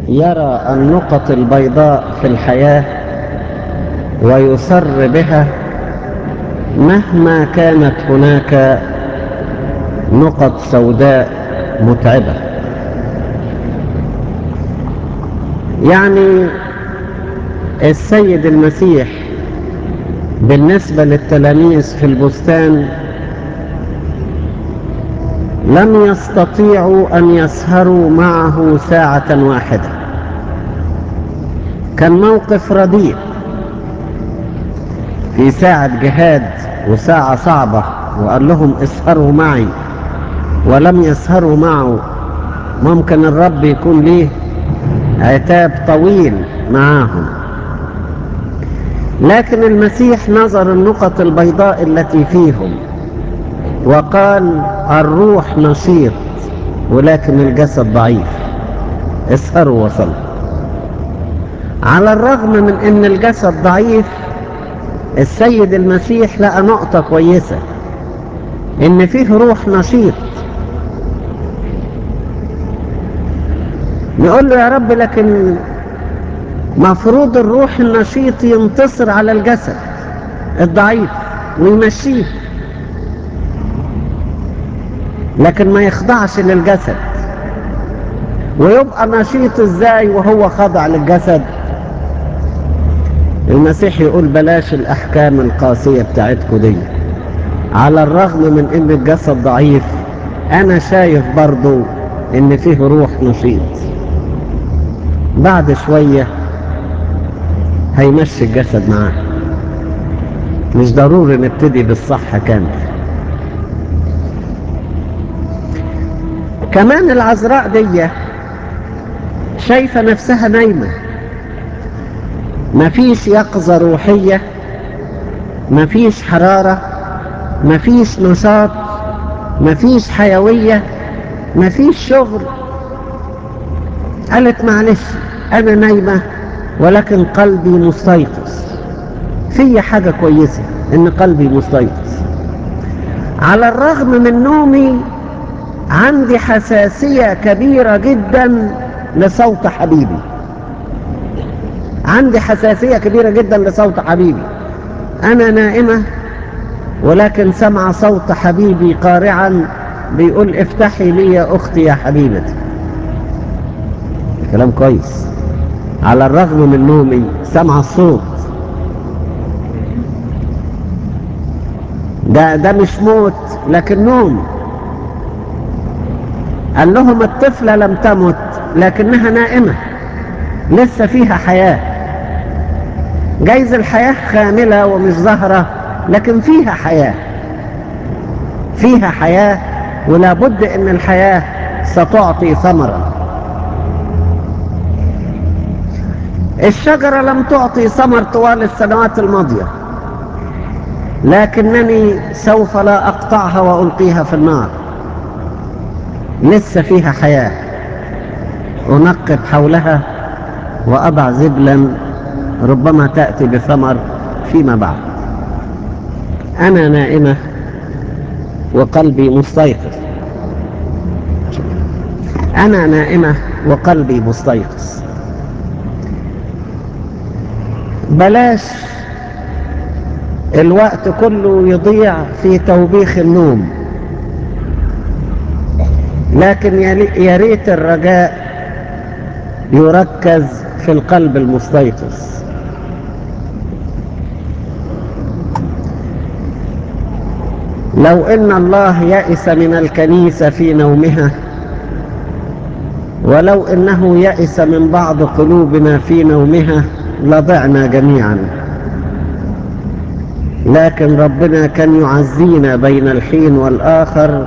يرى النقط البيضاء في الحياة ويسر بها مهما كانت هناك نقط سوداء متعبة يعني السيد المسيح بالنسبة للتلاميذ في البستان لم يستطيعوا أن يسهروا معه ساعة واحدة كان موقف رديء في ساعة جهاد وساعة صعبة وقال لهم اسهروا معي ولم يسهروا معه ممكن الرب يكون ليه عتاب طويل معاهم لكن المسيح نظر النقط البيضاء التي فيهم وقال الروح نشيط ولكن الجسد ضعيف اسهروا وصلوا على الرغم من ان الجسد ضعيف السيد المسيح لقى نقطة كويسة ان فيه روح نشيط نقول له يا رب لكن مفروض الروح النشيط ينتصر على الجسد الضعيف ويمشيه لكن ما يخضعش للجسد ويبقى نشيط ازاي وهو خضع للجسد المسيح يقول بلاش الاحكام القاسية بتاعتكم دي على الرغم من ان الجسد ضعيف انا شايف برضو ان فيه روح نشيط بعد شوية هيمشي الجسد معاه مش ضروري نبتدي بالصح كامل كمان العذراء دي شايفة نفسها نايمة مفيش يقظة روحية مفيش حرارة مفيش نشاط مفيش حيوية مفيش شغل قالت معلش أنا نايمة ولكن قلبي مستيقظ في حاجة كويسة إن قلبي مستيقظ على الرغم من نومي عندي حساسية كبيرة جدا لصوت حبيبي عندي حساسية كبيرة جدا لصوت حبيبي أنا نائمة ولكن سمع صوت حبيبي قارعا بيقول افتحي لي يا أختي يا حبيبتي كلام كويس على الرغم من نومي سمع الصوت ده ده مش موت لكن نوم قال لهم الطفلة لم تمت لكنها نائمة لسه فيها حياة جايز الحياة خاملة ومش ظاهرة لكن فيها حياة فيها حياة ولا بد ان الحياة ستعطي ثمرا الشجرة لم تعطي ثمر طوال السنوات الماضية لكنني سوف لا أقطعها وألقيها في النار لسه فيها حياة أنقب حولها وأضع زبلا ربما تأتي بثمر فيما بعد أنا نائمة وقلبي مستيقظ أنا نائمة وقلبي مستيقظ بلاش الوقت كله يضيع في توبيخ النوم لكن يا ريت الرجاء يركز في القلب المستيقظ لو ان الله يئس من الكنيسة في نومها ولو انه يئس من بعض قلوبنا في نومها لضعنا جميعا لكن ربنا كان يعزينا بين الحين والآخر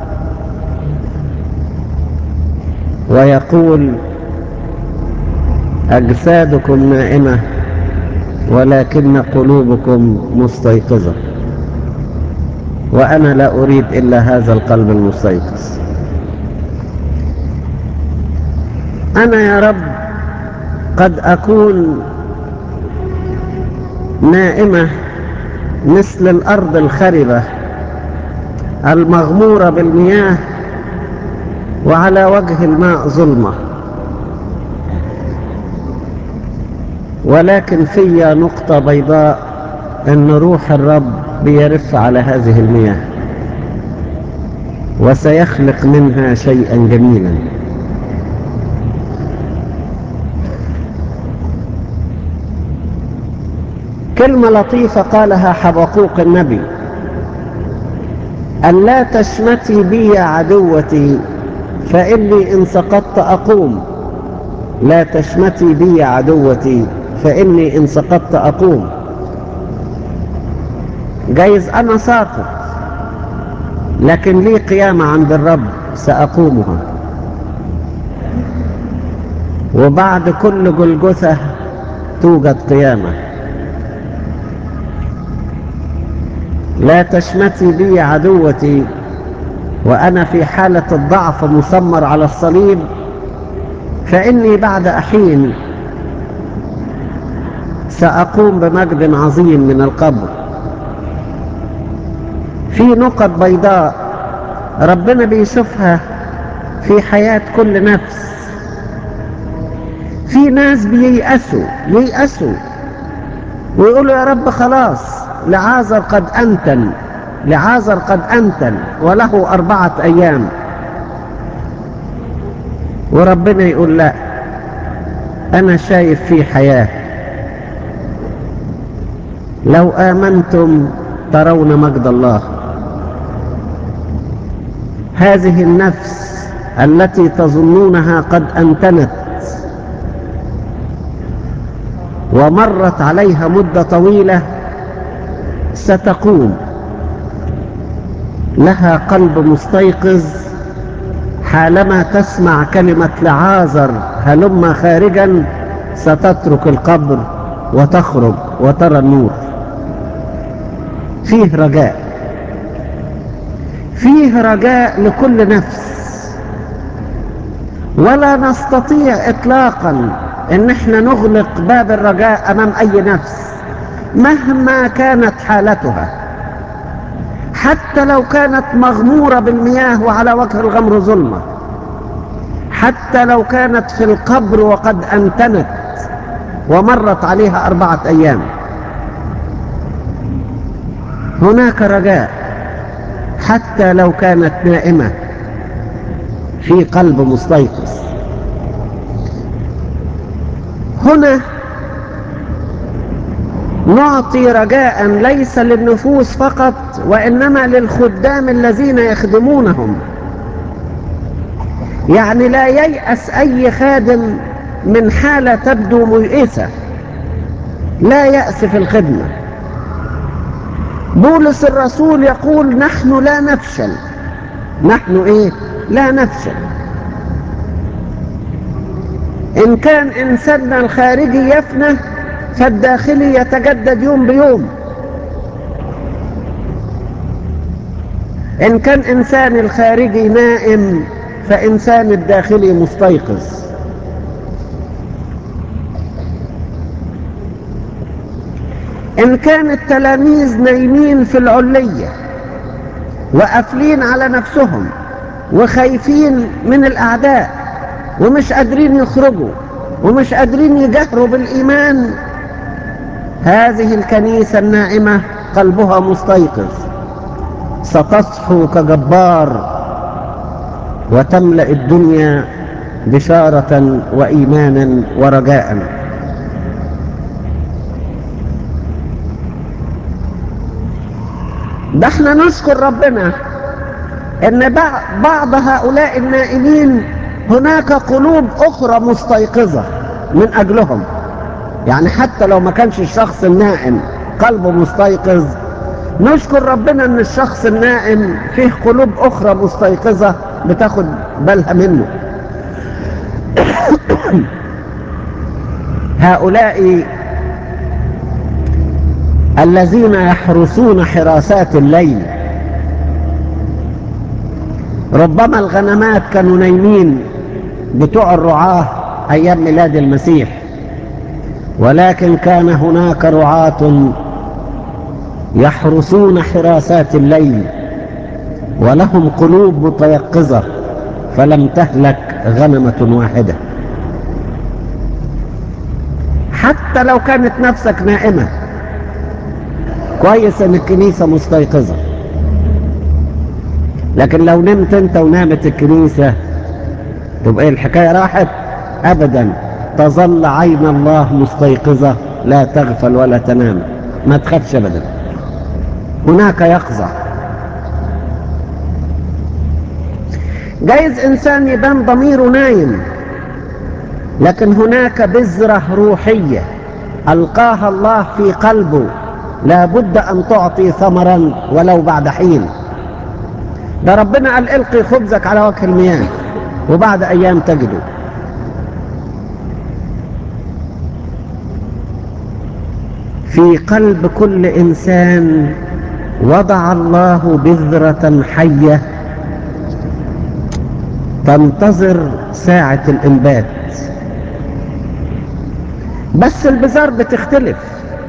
ويقول أجسادكم نائمة ولكن قلوبكم مستيقظة وأنا لا أريد إلا هذا القلب المستيقظ أنا يا رب قد أكون نائمة مثل الأرض الخربة المغمورة بالمياه وعلى وجه الماء ظلمة ولكن في نقطة بيضاء ان روح الرب بيرف على هذه المياه وسيخلق منها شيئا جميلا كلمة لطيفة قالها حبقوق النبي أن لا تشمتي بي يا عدوتي فإني إن سقطت أقوم لا تشمتي بي يا عدوتي فإني إن سقطت أقوم جايز أنا ساقط لكن لي قيامة عند الرب سأقومها وبعد كل جلجثة توجد قيامة لا تشمتي بي عدوتي وأنا في حالة الضعف مسمر على الصليب فإني بعد أحين سأقوم بمجد عظيم من القبر في نقط بيضاء ربنا بيشوفها في حياة كل نفس في ناس بييأسوا ييأسوا ويقولوا يا رب خلاص لعازر قد أنتن لعازر قد أنتن وله أربعة أيام وربنا يقول لا أنا شايف في حياة لو آمنتم ترون مجد الله هذه النفس التي تظنونها قد أنتنت ومرت عليها مدة طويلة ستقوم لها قلب مستيقظ حالما تسمع كلمة لعازر هلم خارجا ستترك القبر وتخرج وترى النور فيه رجاء فيه رجاء لكل نفس ولا نستطيع اطلاقا ان احنا نغلق باب الرجاء امام اي نفس مهما كانت حالتها حتى لو كانت مغمورة بالمياه وعلى وجه الغمر ظلمة حتى لو كانت في القبر وقد أنتنت ومرت عليها أربعة أيام هناك رجاء حتى لو كانت نائمة في قلب مستيقظ هنا نعطي رجاء ليس للنفوس فقط وإنما للخدام الذين يخدمونهم يعني لا ييأس أي خادم من حالة تبدو ميئسة لا يأس في الخدمة بولس الرسول يقول نحن لا نفشل نحن ايه لا نفشل ان كان انساننا الخارجي يفنى فالداخلي يتجدد يوم بيوم ان كان انسان الخارجي نائم فانسان الداخلي مستيقظ ان كان التلاميذ نايمين في العلية وقافلين على نفسهم وخايفين من الاعداء ومش قادرين يخرجوا ومش قادرين يجهروا بالايمان هذه الكنيسة النائمة قلبها مستيقظ ستصحو كجبار وتملأ الدنيا بشارة وإيمانا ورجاء ده احنا نشكر ربنا ان بعض هؤلاء النائمين هناك قلوب اخرى مستيقظة من اجلهم يعني حتى لو ما كانش الشخص النائم قلبه مستيقظ نشكر ربنا ان الشخص النائم فيه قلوب اخرى مستيقظة بتاخد بالها منه هؤلاء الذين يحرسون حراسات الليل ربما الغنمات كانوا نايمين بتوع الرعاة ايام ميلاد المسيح ولكن كان هناك رعاة يحرسون حراسات الليل ولهم قلوب متيقظة فلم تهلك غنمة واحدة حتى لو كانت نفسك نائمة كويس ان الكنيسة مستيقظة لكن لو نمت انت ونامت الكنيسة تبقى ايه الحكاية راحت ابدا تظل عين الله مستيقظة لا تغفل ولا تنام ما تخافش ابدا هناك يقظة جايز انسان يبان ضميره نايم لكن هناك بذرة روحية ألقاها الله في قلبه لا بد أن تعطي ثمرا ولو بعد حين ده ربنا قال القي خبزك على وجه المياه وبعد أيام تجده في قلب كل إنسان وضع الله بذرة حية تنتظر ساعة الإنبات بس البذار بتختلف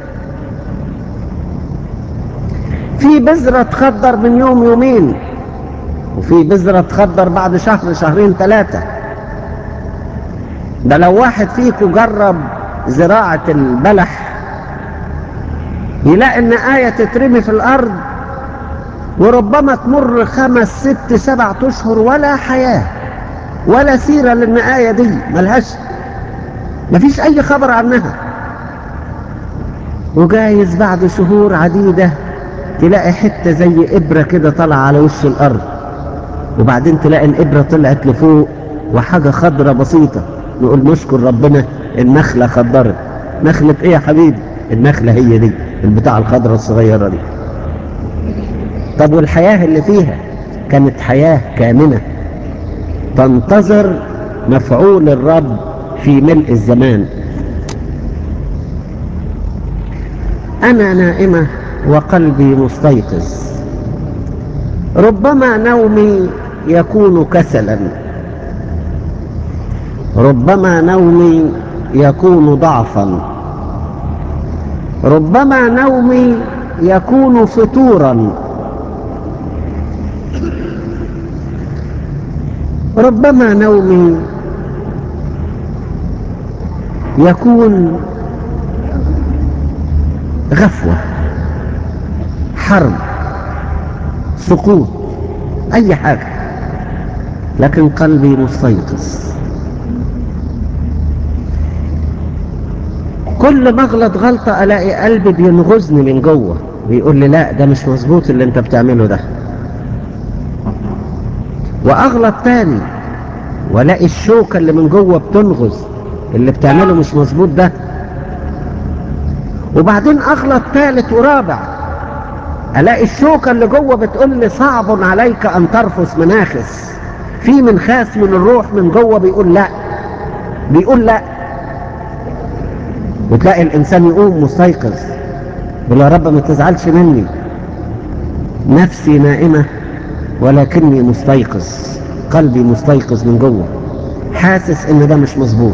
في بذرة تخضر من يوم يومين وفي بذرة تخضر بعد شهر شهرين ثلاثة ده لو واحد فيكم جرب زراعة البلح يلاقي ان آية تترمي في الأرض وربما تمر خمس ست سبعة أشهر ولا حياة ولا سيرة لأن آية دي ملهاش مفيش أي خبر عنها وجايز بعد شهور عديدة تلاقي حتة زي إبرة كده طالعة على وش الأرض وبعدين تلاقي الإبرة طلعت لفوق وحاجة خضرة بسيطة نقول نشكر ربنا النخلة خضرت نخلة إيه يا حبيبي النخلة هي دي البتاع الخضرة الصغيرة دي طب والحياة اللي فيها كانت حياة كامنة تنتظر مفعول الرب في ملء الزمان أنا نائمة وقلبي مستيقظ ربما نومي يكون كسلا ربما نومي يكون ضعفا ربما نومي يكون فتورا ربما نومي يكون غفوة حرب سقوط أي حاجة لكن قلبي مستيقظ كل ما اغلط غلطة الاقي قلبي بينغزني من جوه بيقول لي لا ده مش مظبوط اللي انت بتعمله ده واغلط تاني والاقي الشوكة اللي من جوه بتنغز اللي بتعمله مش مظبوط ده وبعدين اغلط ثالث ورابع الاقي الشوكة اللي جوه بتقول لي صعب عليك ان ترفس مناخس في منخاس من الروح من جوه بيقول لا بيقول لا وتلاقي الانسان يقوم مستيقظ يقول يا رب ما تزعلش مني نفسي نائمة ولكني مستيقظ قلبي مستيقظ من جوه حاسس ان ده مش مظبوط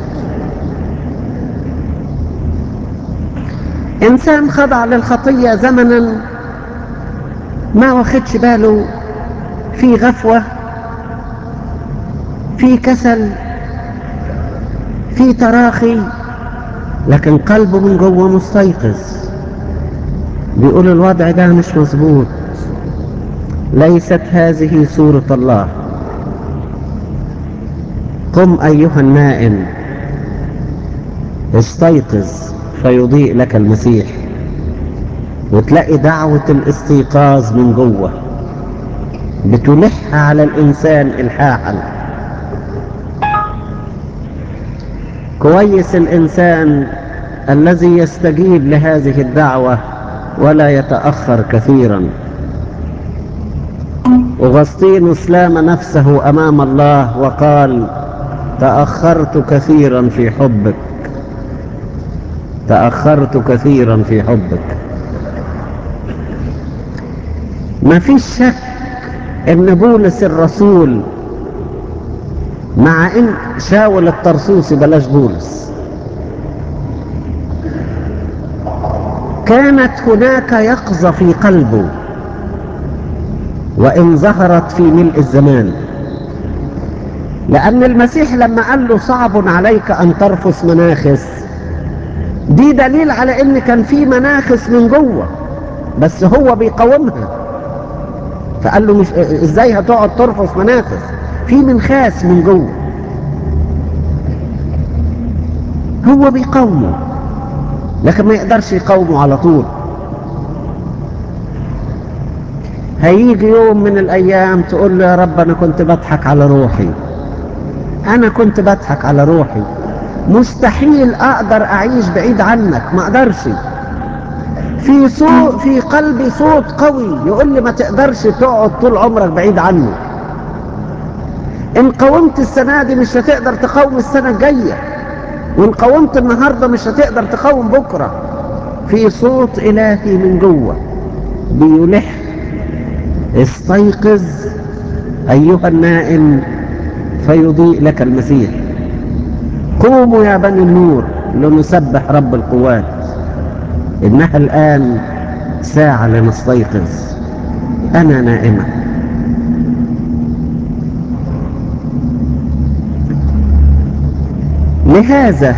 انسان خضع للخطية زمنا ما واخدش باله في غفوة في كسل في تراخي لكن قلبه من جوه مستيقظ بيقول الوضع ده مش مظبوط ليست هذه صورة الله قم أيها النائم استيقظ فيضيء لك المسيح وتلاقي دعوة الاستيقاظ من جوه بتلح على الإنسان إلحاحا كويس الإنسان الذي يستجيب لهذه الدعوة ولا يتأخر كثيرا أغسطينوس لام نفسه أمام الله وقال تأخرت كثيرا في حبك تأخرت كثيرا في حبك ما فيش شك ان بولس الرسول مع ان شاول الطرسوسي بلاش بولس كانت هناك يقظة في قلبه وإن ظهرت في ملء الزمان لأن المسيح لما قال له صعب عليك أن ترفس مناخس دي دليل على ان كان في مناخس من جوه بس هو بيقاومها فقال له مش ازاي هتقعد ترفض مناخس في منخاس من جوه هو بيقاومه لكن ما يقدرش يقاومه على طول هيجي يوم من الايام تقول له يا رب انا كنت بضحك على روحي انا كنت بضحك على روحي مستحيل اقدر اعيش بعيد عنك ما اقدرش في صوت في قلبي صوت قوي يقول لي ما تقدرش تقعد طول عمرك بعيد عنه ان قاومت السنه دي مش هتقدر تقاوم السنه الجايه وان قاومت النهارده مش هتقدر تقاوم بكره في صوت الهي من جوه بيلح استيقظ ايها النائم فيضيء لك المسيح قوموا يا بني النور لنسبح رب القوات إنها الآن ساعة لنستيقظ أنا نائمة لهذا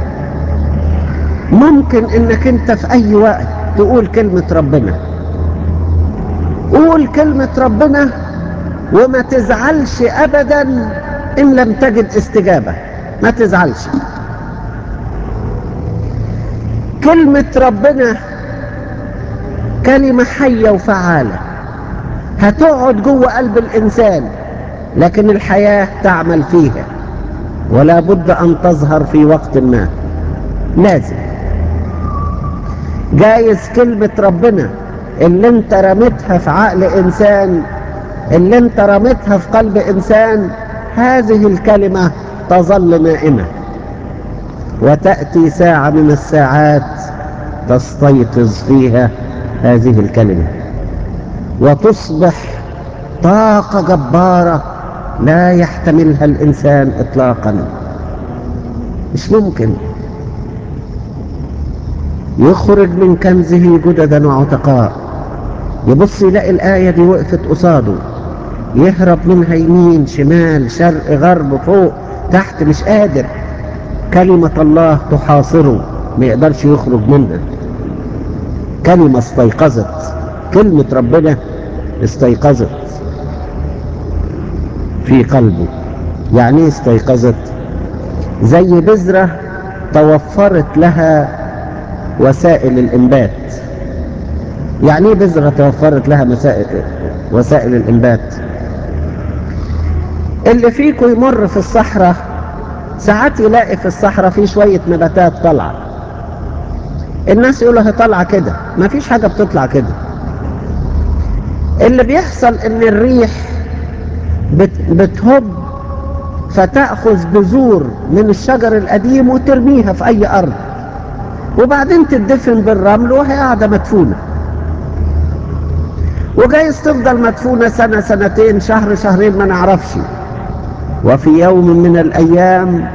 ممكن انك انت في اي وقت تقول كلمة ربنا قول كلمة ربنا وما تزعلش ابدا ان لم تجد استجابة ما تزعلش كلمة ربنا كلمة حية وفعالة هتقعد جوه قلب الإنسان لكن الحياة تعمل فيها ولا بد أن تظهر في وقت ما لازم جايز كلمة ربنا اللي انت رمتها في عقل إنسان اللي انت رمتها في قلب إنسان هذه الكلمة تظل نائمة وتأتي ساعة من الساعات تستيقظ فيها هذه الكلمة وتصبح طاقة جبارة لا يحتملها الإنسان إطلاقا مش ممكن يخرج من كنزه جددا وعتقاء يبص يلاقي الآية دي وقفت قصاده يهرب منها يمين شمال شرق غرب فوق تحت مش قادر كلمة الله تحاصره ما يقدرش يخرج منها كلمة استيقظت كلمة ربنا استيقظت في قلبه يعني ايه استيقظت زي بذرة توفرت لها وسائل الإنبات يعني ايه بذرة توفرت لها مسائل وسائل الإنبات اللي فيكم يمر في الصحراء ساعات يلاقي في الصحراء في شوية نباتات طالعة الناس يقولوا هي طالعة كده ما فيش حاجة بتطلع كده اللي بيحصل ان الريح بت بتهب فتأخذ بذور من الشجر القديم وترميها في أي أرض وبعدين تدفن بالرمل وهي قاعدة مدفونة وجايز تفضل مدفونة سنة سنتين شهر شهرين ما نعرفش وفي يوم من الأيام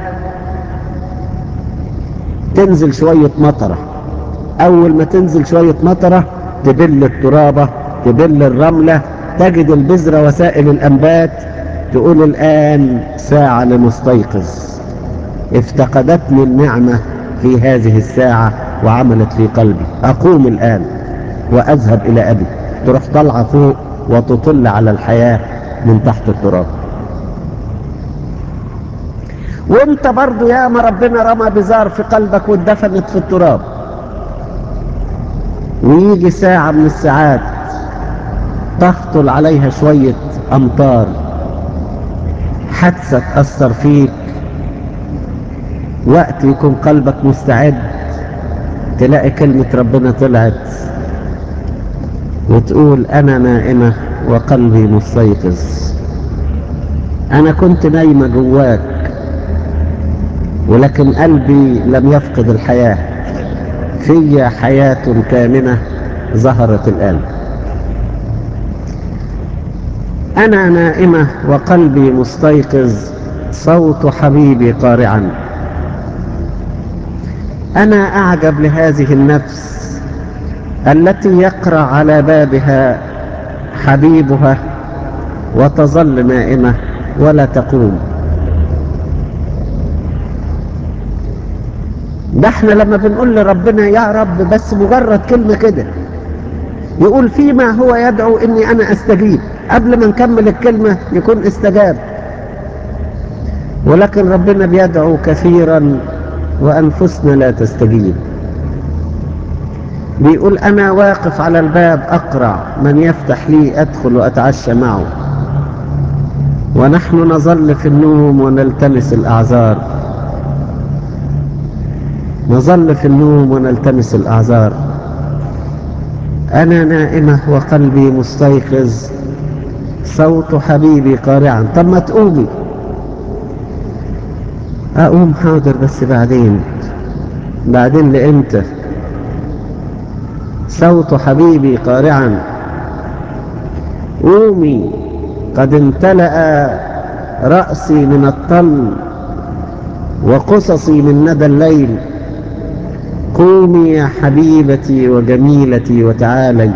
تنزل شوية مطرة أول ما تنزل شوية مطرة تبل الترابة تبل الرملة تجد البذرة وسائل الأنبات تقول الآن ساعة لنستيقظ افتقدتني النعمة في هذه الساعة وعملت في قلبي أقوم الآن وأذهب إلى أبي تروح طالعة فوق وتطل على الحياة من تحت التراب وانت برضو يا ما ربنا رمى بزار في قلبك واتدفنت في التراب ويجي ساعة من الساعات تهطل عليها شوية أمطار حادثة تأثر فيك وقت يكون قلبك مستعد تلاقي كلمة ربنا طلعت وتقول أنا نائمة وقلبي مستيقظ أنا كنت نايمة جواك ولكن قلبي لم يفقد الحياة في حياة كامنة ظهرت الآن أنا نائمة وقلبي مستيقظ صوت حبيبي قارعا أنا أعجب لهذه النفس التي يقرأ على بابها حبيبها وتظل نائمة ولا تقوم ده احنا لما بنقول لربنا يا رب بس مجرد كلمة كده يقول فيما هو يدعو اني انا استجيب قبل ما نكمل الكلمة يكون استجاب ولكن ربنا بيدعو كثيرا وانفسنا لا تستجيب بيقول انا واقف على الباب اقرع من يفتح لي ادخل واتعشى معه ونحن نظل في النوم ونلتمس الاعذار نظل في النوم ونلتمس الاعذار انا نائمه وقلبي مستيقظ صوت حبيبي قارعا طب ما تقومي اقوم حاضر بس بعدين بعدين لامتى صوت حبيبي قارعا قومي قد امتلأ رأسي من الطل وقصصي من ندى الليل قومي يا حبيبتي وجميلتي وتعالي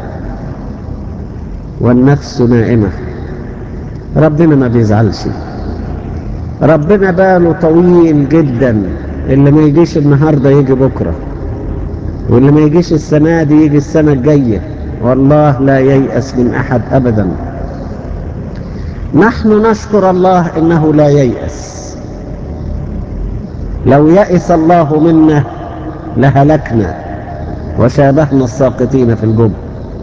والنفس نائمة ربنا ما بيزعلش ربنا باله طويل جدا اللي ما يجيش النهاردة يجي بكرة واللي ما يجيش السنة دي يجي السنة الجاية والله لا ييأس من أحد أبدا نحن نشكر الله إنه لا ييأس لو يأس الله منا لهلكنا وشابهنا الساقطين في الجب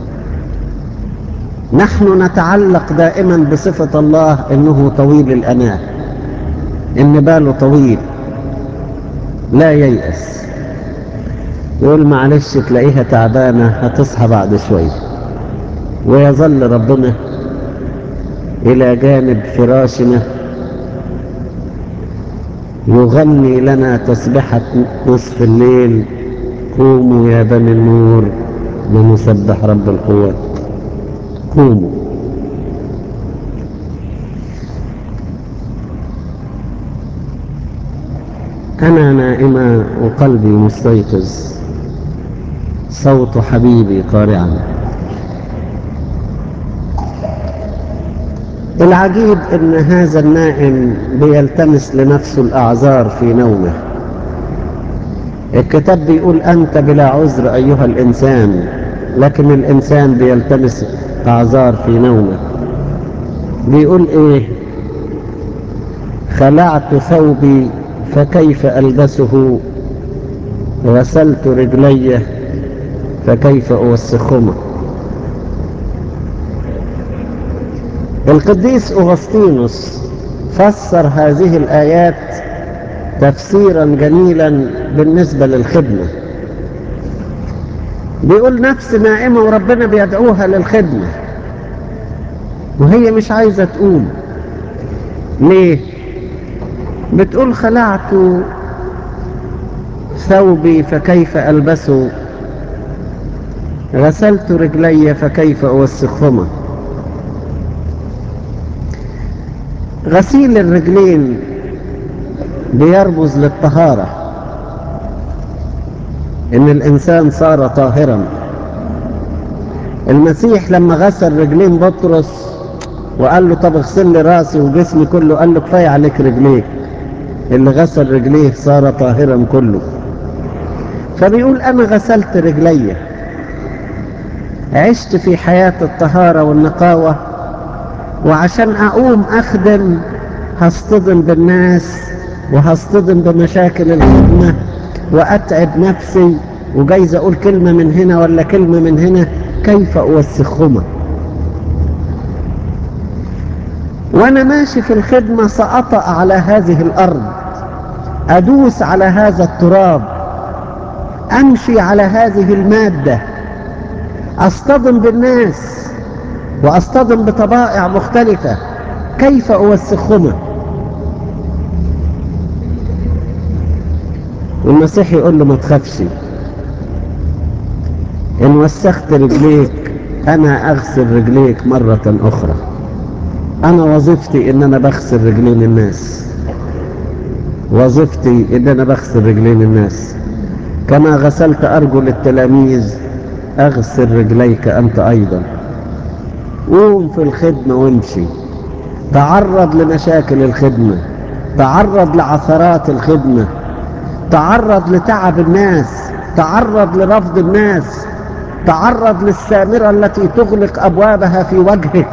نحن نتعلق دائما بصفة الله إنه طويل الأناه إن باله طويل لا ييأس يقول معلش تلاقيها تعبانة هتصحى بعد شوية ويظل ربنا إلى جانب فراشنا يغني لنا تسبحة نصف الليل قوموا يا بني النور لنسبح رب القوات قوموا أنا نائمة وقلبي مستيقظ صوت حبيبي قارعا العجيب ان هذا النائم بيلتمس لنفسه الاعذار في نومه الكتاب بيقول انت بلا عذر ايها الانسان لكن الانسان بيلتمس اعذار في نومه بيقول ايه خلعت ثوبي فكيف البسه غسلت رجلي فكيف اوسخهما القديس أغسطينوس فسر هذه الآيات تفسيرا جميلا بالنسبة للخدمة بيقول نفس نائمة وربنا بيدعوها للخدمة وهي مش عايزة تقوم ليه بتقول خلعت ثوبي فكيف ألبسه غسلت رجلي فكيف أوسخهما غسيل الرجلين بيرمز للطهارة ان الانسان صار طاهرا المسيح لما غسل رجلين بطرس وقال له طب اغسل لي راسي وجسمي كله قال له كفايه عليك رجليك اللي غسل رجليه صار طاهرا كله فبيقول انا غسلت رجلي عشت في حياة الطهارة والنقاوة وعشان اقوم اخدم هصطدم بالناس وهصطدم بمشاكل الخدمة واتعب نفسي وجايز اقول كلمة من هنا ولا كلمة من هنا كيف اوسخهما وانا ماشي في الخدمة سأطأ على هذه الارض ادوس على هذا التراب امشي على هذه المادة اصطدم بالناس واصطدم بطبائع مختلفة كيف اوسخهما والمسيح يقول له ما تخافش ان وسخت رجليك انا اغسل رجليك مرة اخرى انا وظيفتي ان انا بغسل رجلين الناس وظيفتي ان انا بغسل رجلين الناس كما غسلت ارجل التلاميذ اغسل رجليك انت ايضا قوم في الخدمة وامشي تعرض لمشاكل الخدمة تعرض لعثرات الخدمة تعرض لتعب الناس تعرض لرفض الناس تعرض للسامرة التي تغلق أبوابها في وجهك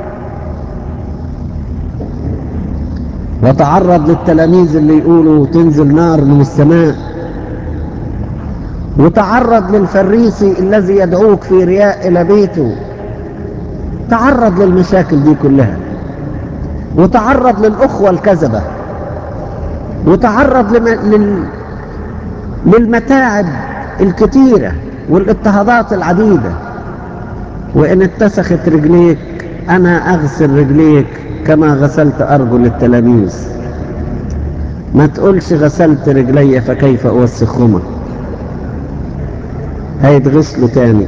وتعرض للتلاميذ اللي يقولوا تنزل نار من السماء وتعرض للفريسي الذي يدعوك في رياء إلى بيته تعرض للمشاكل دي كلها وتعرض للأخوة الكذبة وتعرض لم... لل... للمتاعب الكتيرة والاضطهادات العديدة وإن اتسخت رجليك أنا أغسل رجليك كما غسلت أرجل التلاميذ ما تقولش غسلت رجلي فكيف أوسخهما هيتغسلوا تاني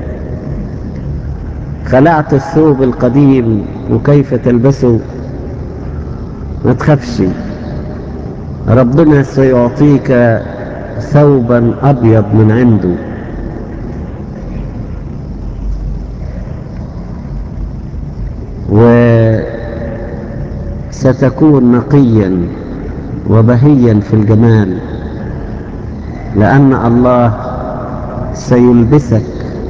خلعت الثوب القديم وكيف تلبسه ما تخافش ربنا سيعطيك ثوبا أبيض من عنده وستكون نقيا وبهيا في الجمال لأن الله سيلبسك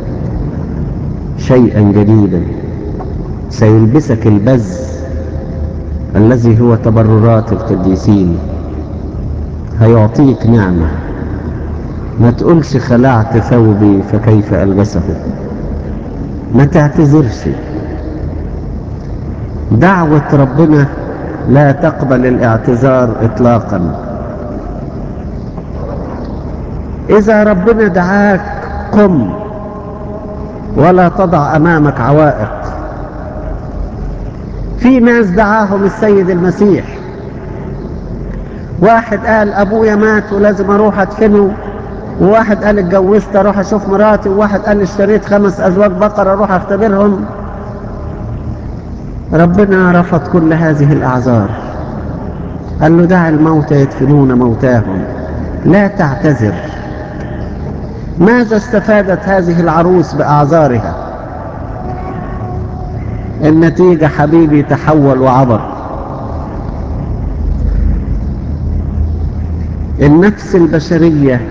شيئا جديدا سيلبسك البز الذي هو تبررات القديسين هيعطيك نعمة ما تقولش خلعت ثوبي فكيف ألبسه ما تعتذرش دعوة ربنا لا تقبل الاعتذار اطلاقا اذا ربنا دعاك قم ولا تضع امامك عوائق في ناس دعاهم السيد المسيح واحد قال ابويا مات ولازم اروح ادفنه وواحد قال اتجوزت اروح اشوف مراتي وواحد قال اشتريت خمس ازواج بقر اروح اختبرهم ربنا رفض كل هذه الاعذار قال له دع الموتى يدفنون موتاهم لا تعتذر ماذا استفادت هذه العروس باعذارها النتيجه حبيبي تحول وعبر النفس البشريه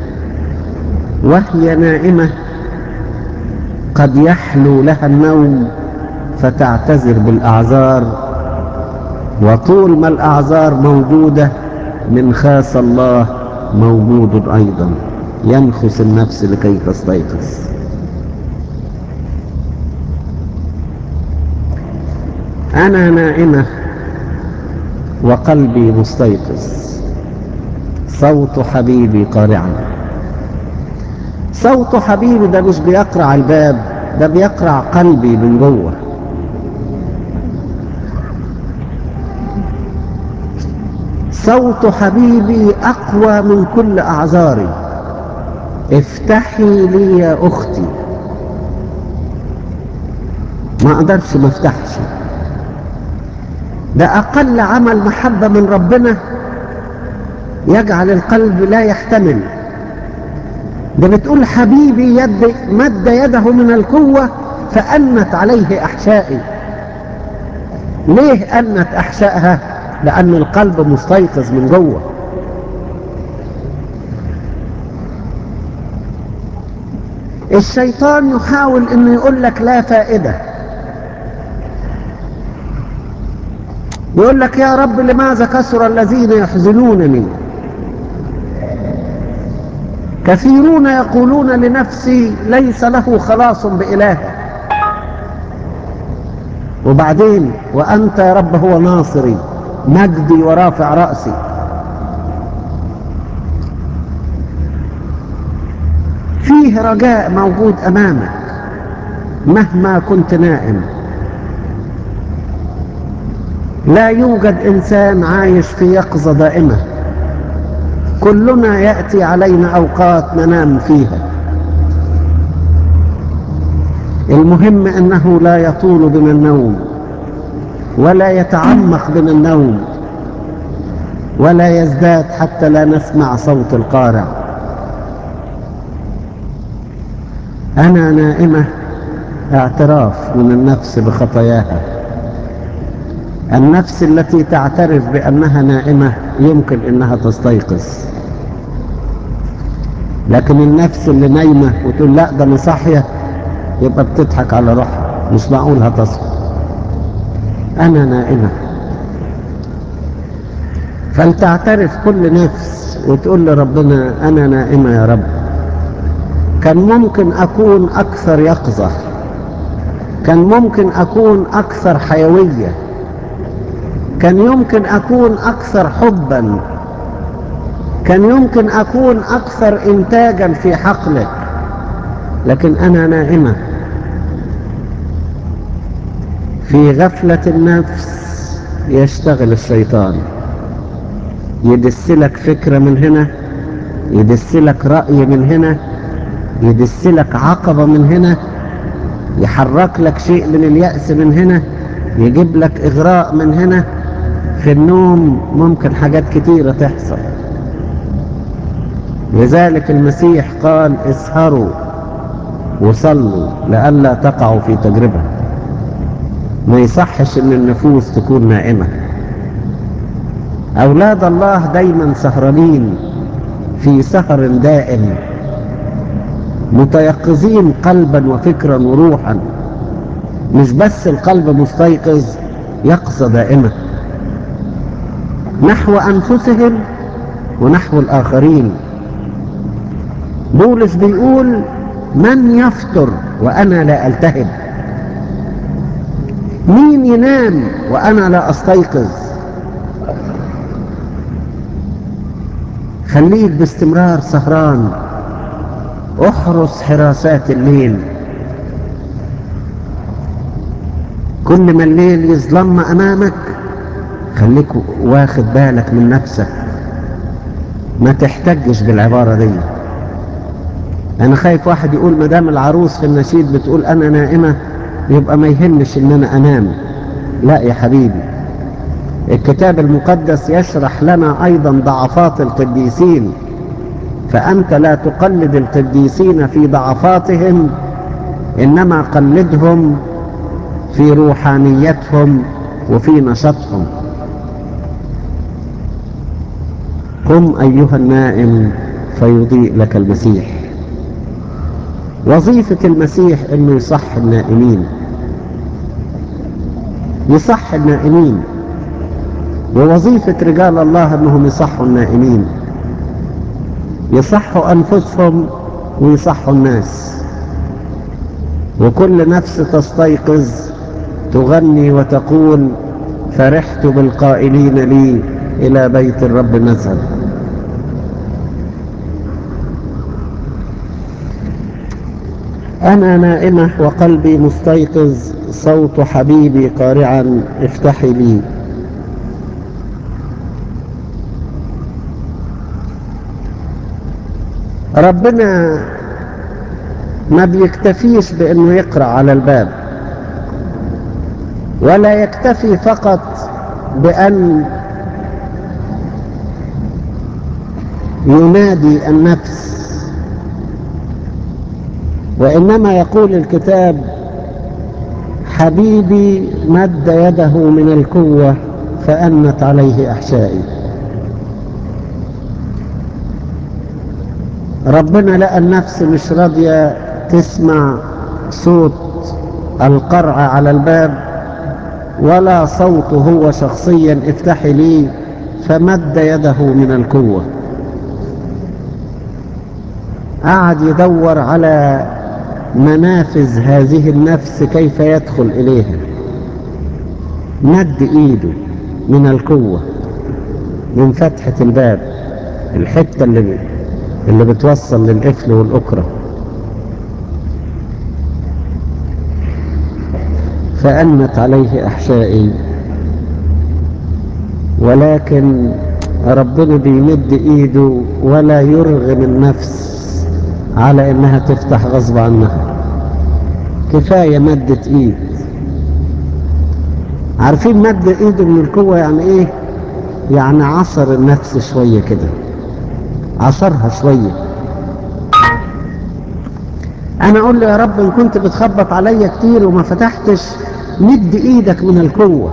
وهي نائمه قد يحلو لها النوم فتعتذر بالاعذار وطول ما الاعذار موجوده من خاص الله موجود ايضا ينخس النفس لكي تستيقظ انا نائمه وقلبي مستيقظ صوت حبيبي قارعا صوت حبيبي ده مش بيقرع الباب ده بيقرع قلبي من جوه صوت حبيبي اقوى من كل اعذاري افتحي لي يا اختي ما اقدرش ما افتحش ده اقل عمل محبة من ربنا يجعل القلب لا يحتمل ده بتقول حبيبي يد مد يده من القوة فأنت عليه أحشائي ليه أنت أحشائها لأن القلب مستيقظ من جوه الشيطان يحاول انه يقول لك لا فائدة يقول لك يا رب لماذا كثر الذين يحزنونني كثيرون يقولون لنفسي ليس له خلاص بإله وبعدين وأنت يا رب هو ناصري مجدي ورافع رأسي فيه رجاء موجود أمامك مهما كنت نائم لا يوجد إنسان عايش في يقظة دائمة كلنا يأتي علينا أوقات ننام فيها المهم أنه لا يطول بنا النوم ولا يتعمق بنا النوم ولا يزداد حتى لا نسمع صوت القارع أنا نائمة اعتراف من النفس بخطاياها النفس التي تعترف بأنها نائمة يمكن أنها تستيقظ لكن النفس اللي نايمة وتقول لا ده انا صاحية يبقى بتضحك على روحها مش معقول هتصحى انا نائمة فلتعترف كل نفس وتقول لربنا انا نائمة يا رب كان ممكن اكون اكثر يقظة كان ممكن اكون اكثر حيوية كان يمكن اكون اكثر حبا كان يمكن اكون اكثر انتاجا في حقلك لكن انا نائمة في غفلة النفس يشتغل الشيطان يدسلك فكرة من هنا يدسلك رأي من هنا يدسلك عقبة من هنا يحرك لك شيء من اليأس من هنا يجيب لك إغراء من هنا في النوم ممكن حاجات كتيرة تحصل لذلك المسيح قال اسهروا وصلوا لئلا تقعوا في تجربة ما يصحش ان النفوس تكون نائمة اولاد الله دايما سهرانين في سهر دائم متيقظين قلبا وفكرا وروحا مش بس القلب مستيقظ يقظة دائمة نحو أنفسهم ونحو الآخرين بولس بيقول من يفطر وأنا لا ألتهب مين ينام وأنا لا أستيقظ خليك باستمرار سهران احرس حراسات الليل كل ما الليل يظلم امامك خليك واخد بالك من نفسك ما تحتجش بالعبارة دي انا خايف واحد يقول مدام العروس في النشيد بتقول انا نائمة يبقى ما يهمش ان انا انام لا يا حبيبي الكتاب المقدس يشرح لنا ايضا ضعفات القديسين فأنت لا تقلد القديسين في ضعفاتهم إنما قلدهم في روحانيتهم وفي نشاطهم قم أيها النائم فيضيء لك المسيح وظيفة المسيح أنه يصح النائمين يصح النائمين ووظيفة رجال الله أنهم يصحوا النائمين يصحوا أنفسهم ويصحوا الناس وكل نفس تستيقظ تغني وتقول فرحت بالقائلين لي إلى بيت الرب نذهب أنا نائمة وقلبي مستيقظ صوت حبيبي قارعا افتحي لي ربنا ما بيكتفيش بانه يقرأ على الباب ولا يكتفي فقط بان ينادي النفس وانما يقول الكتاب حبيبي مد يده من القوة فأنت عليه أحشائي ربنا لقى النفس مش راضية تسمع صوت القرع على الباب ولا صوته هو شخصيا افتحي لي فمد يده من القوة قعد يدور على منافذ هذه النفس كيف يدخل إليها مد إيده من القوة من فتحة الباب الحتة اللي اللي بتوصل للقفل والأكرة فأنت عليه أحشائي ولكن ربنا بيمد إيده ولا يرغم النفس على إنها تفتح غصب عنها كفاية مدة إيد عارفين مد إيده من القوة يعني إيه؟ يعني عصر النفس شوية كده عصرها شوية انا اقول له يا رب ان كنت بتخبط عليا كتير وما فتحتش مد ايدك من القوة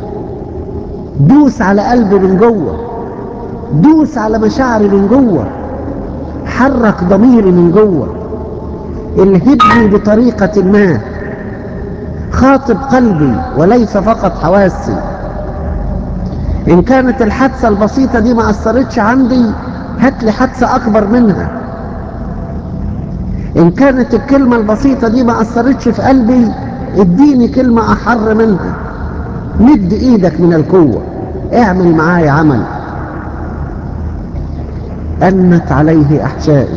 دوس على قلبي من جوه دوس على مشاعري من جوه حرك ضميري من جوه الهبني بطريقة ما خاطب قلبي وليس فقط حواسي إن كانت الحادثة البسيطة دي ما أثرتش عندي هات لي حادثة أكبر منها إن كانت الكلمة البسيطة دي ما أثرتش في قلبي اديني كلمة أحر منها مد إيدك من القوة اعمل معايا عمل أنت عليه أحشائي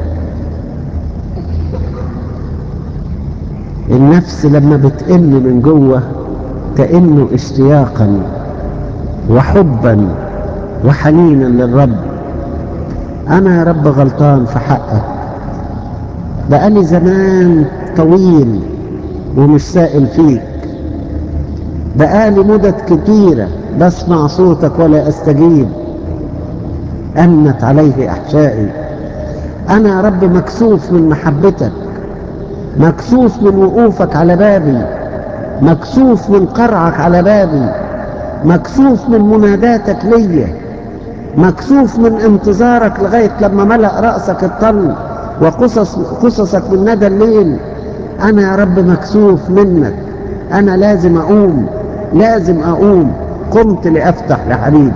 النفس لما بتئن من جوه تئن اشتياقا وحبا وحنينا للرب انا يا رب غلطان في حقك بقالي زمان طويل ومش سائل فيك بقالي مدد كتيرة بسمع صوتك ولا استجيب أنت عليه أحشائي أنا يا رب مكسوف من محبتك مكسوف من وقوفك على بابي مكسوف من قرعك على بابي مكسوف من مناداتك ليا مكسوف من انتظارك لغاية لما ملأ رأسك الطل وقصص قصصك من ندى الليل أنا يا رب مكسوف منك أنا لازم أقوم لازم أقوم قمت لأفتح لحبيبي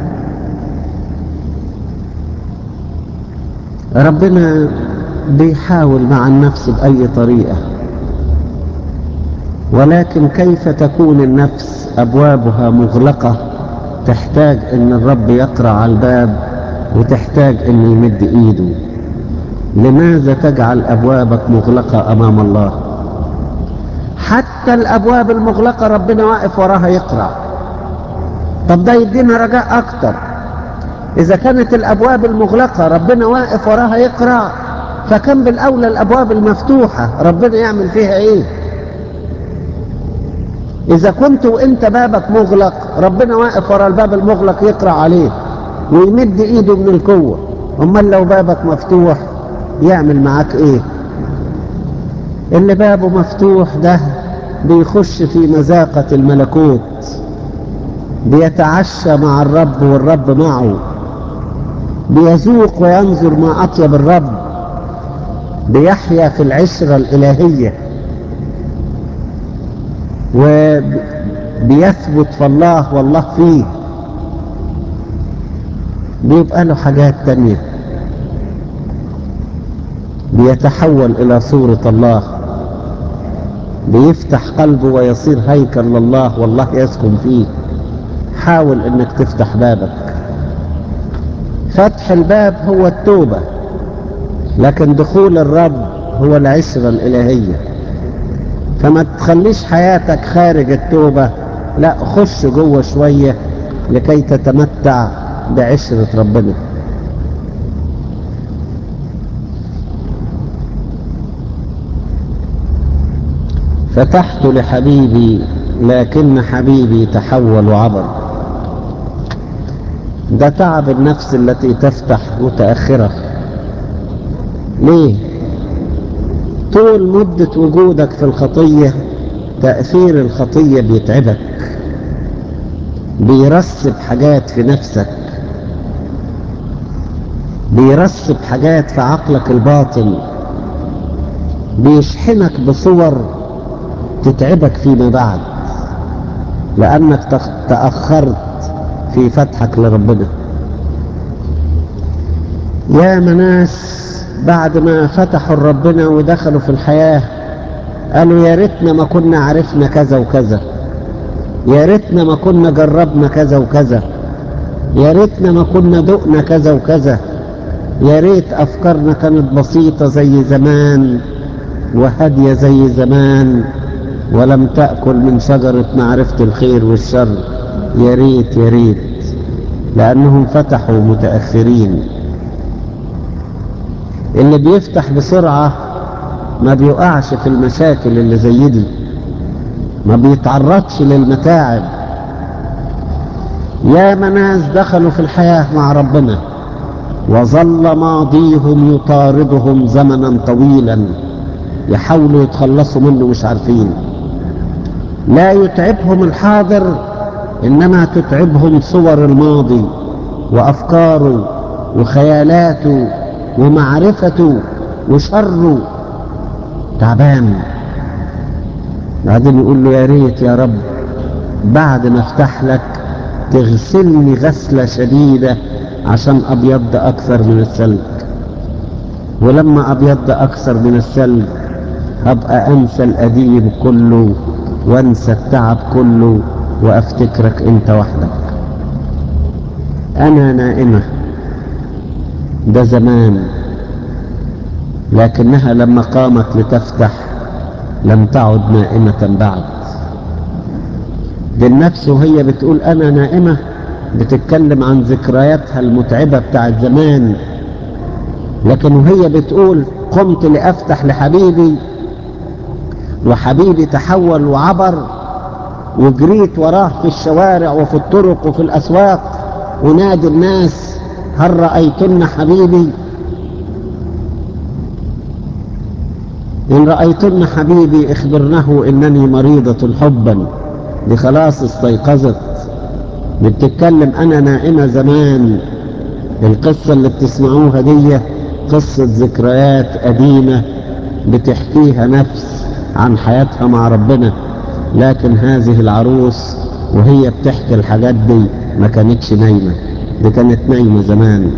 ربنا بيحاول مع النفس بأي طريقة ولكن كيف تكون النفس أبوابها مغلقة تحتاج أن الرب يقرع على الباب وتحتاج أن يمد إيده لماذا تجعل أبوابك مغلقة أمام الله حتى الأبواب المغلقة ربنا واقف وراها يقرع طب ده يدينا رجاء أكتر إذا كانت الأبواب المغلقة ربنا واقف وراها يقرع فكم بالأولى الأبواب المفتوحة ربنا يعمل فيها إيه إذا كنت وإنت بابك مغلق ربنا واقف ورا الباب المغلق يقرأ عليه ويمد إيده من القوة أمال لو بابك مفتوح يعمل معاك إيه اللي بابه مفتوح ده بيخش في مذاقة الملكوت بيتعشى مع الرب والرب معه بيذوق وينظر ما أطيب الرب بيحيا في العشرة الإلهية وبيثبت في الله والله فيه بيبقى له حاجات تانية بيتحول إلى صورة الله بيفتح قلبه ويصير هيكل لله والله يسكن فيه حاول انك تفتح بابك فتح الباب هو التوبة لكن دخول الرب هو العشرة الإلهية فما تخليش حياتك خارج التوبة لا خش جوه شوية لكي تتمتع بعشرة ربنا فتحت لحبيبي لكن حبيبي تحول وعبر ده تعب النفس التي تفتح متأخرة ليه طول مدة وجودك في الخطية تأثير الخطية بيتعبك بيرسب حاجات في نفسك بيرسب حاجات في عقلك الباطن بيشحنك بصور تتعبك فيما بعد لأنك تأخرت في فتحك لربنا يا مناس بعد ما فتحوا ربنا ودخلوا في الحياة قالوا يا ريتنا ما كنا عرفنا كذا وكذا يا ريتنا ما كنا جربنا كذا وكذا يا ريتنا ما كنا دقنا كذا وكذا يا ريت أفكارنا كانت بسيطة زي زمان وهادية زي زمان ولم تأكل من شجرة معرفة الخير والشر يا ريت يا ريت لأنهم فتحوا متأخرين اللي بيفتح بسرعة ما بيقعش في المشاكل اللي زي دي ما بيتعرضش للمتاعب يا مناس دخلوا في الحياة مع ربنا وظل ماضيهم يطاردهم زمنا طويلا يحاولوا يتخلصوا منه مش عارفين لا يتعبهم الحاضر إنما تتعبهم صور الماضي وأفكاره وخيالاته ومعرفته وشره تعبان بعدين يقول له يا ريت يا رب بعد ما افتح لك تغسلني غسلة شديدة عشان أبيض أكثر من الثلج ولما أبيض أكثر من الثلج أبقى أنسى القديم كله وأنسى التعب كله وأفتكرك أنت وحدك أنا نائمة ده زمان لكنها لما قامت لتفتح لم تعد نائمة بعد دي النفس وهي بتقول أنا نائمة بتتكلم عن ذكرياتها المتعبة بتاعت زمان لكن وهي بتقول قمت لأفتح لحبيبي وحبيبي تحول وعبر وجريت وراه في الشوارع وفي الطرق وفي الأسواق ونادي الناس هل رأيتن حبيبي إن رأيتن حبيبي اخبرنه إنني مريضة حبا دي خلاص استيقظت بتتكلم أنا نائمة زمان القصة اللي بتسمعوها دي قصة ذكريات قديمة بتحكيها نفس عن حياتها مع ربنا لكن هذه العروس وهي بتحكي الحاجات دي ما كانتش نايمة دي كانت نايمة زمان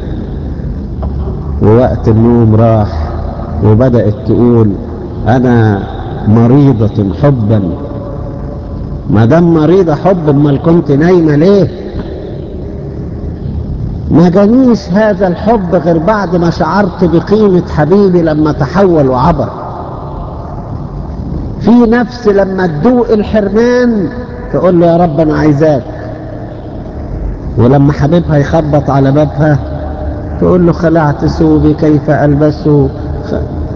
ووقت النوم راح وبدأت تقول أنا مريضة حبا ما دام مريضة حب امال كنت نايمة ليه ما جانيش هذا الحب غير بعد ما شعرت بقيمة حبيبي لما تحول وعبر في نفس لما تدوق الحرمان تقول له يا رب انا عايزاك ولما حبيبها يخبط على بابها تقول له خلعت ثوبي كيف البسه خ...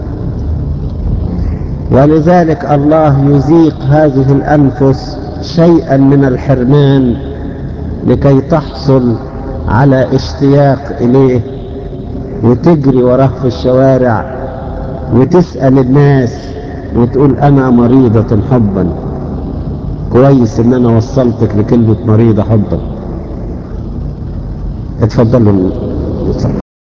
ولذلك الله يذيق هذه الانفس شيئا من الحرمان لكي تحصل على اشتياق اليه وتجري وراه في الشوارع وتسأل الناس وتقول انا مريضة حبا كويس ان انا وصلتك لكلمة مريضة حبا اتفضلوا